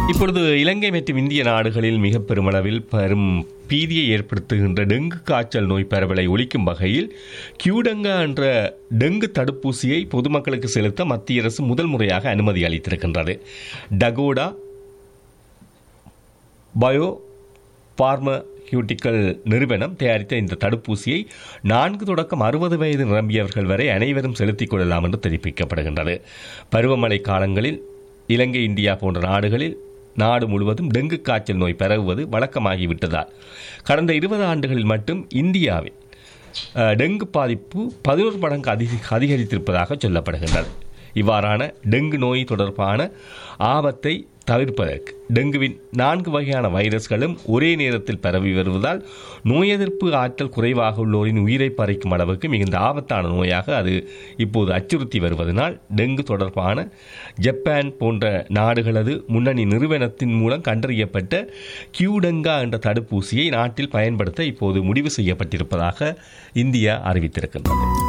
இப்பொழுது இலங்கை மற்றும் இந்திய நாடுகளில் மிக பெருமளவில் பெரும் பீதியை ஏற்படுத்துகின்ற டெங்கு காய்ச்சல் நோய் பரவலை ஒழிக்கும் வகையில் கியூடங்கா என்ற டெங்கு தடுப்பூசியை பொதுமக்களுக்கு செலுத்த மத்திய அரசு முதல் முறையாக அனுமதி அளித்திருக்கின்றது டகோடா பயோ பார்மகியூட்டிக்கல் நிறுவனம் தயாரித்த இந்த தடுப்பூசியை நான்கு தொடக்கம் அறுபது வயது நிரம்பியவர்கள் வரை அனைவரும் செலுத்திக் கொள்ளலாம் என்று தெரிவிக்கப்படுகின்றது பருவமழை காலங்களில் இலங்கை இந்தியா போன்ற நாடுகளில் நாடு முழுவதும் டெங்கு காய்ச்சல் நோய் பரவுவது வழக்கமாகிவிட்டதால் கடந்த இருபது ஆண்டுகளில் மட்டும் இந்தியாவில் அஹ், டெங்கு பாதிப்பு பதினோரு மடங்கு அதிக அதிகரித்திருப்பதாக சொல்லப்படுகின்றது இவ்வாறான டெங்கு நோய் தொடர்பான ஆபத்தை தவிர்ப்பதற்கு டெங்குவின் நான்கு வகையான வைரஸ்களும் ஒரே நேரத்தில் பரவி வருவதால் நோய் எதிர்ப்பு ஆற்றல் குறைவாக உள்ளோரின் உயிரை பறிக்கும் அளவுக்கு மிகுந்த ஆபத்தான நோயாக அது இப்போது அச்சுறுத்தி வருவதனால் டெங்கு தொடர்பான ஜப்பான் போன்ற நாடுகளது முன்னணி நிறுவனத்தின் மூலம் கண்டறியப்பட்ட கியூடெங்கா என்ற தடுப்பூசியை நாட்டில் பயன்படுத்த இப்போது முடிவு செய்யப்பட்டிருப்பதாக இந்தியா அறிவித்திருக்கின்றது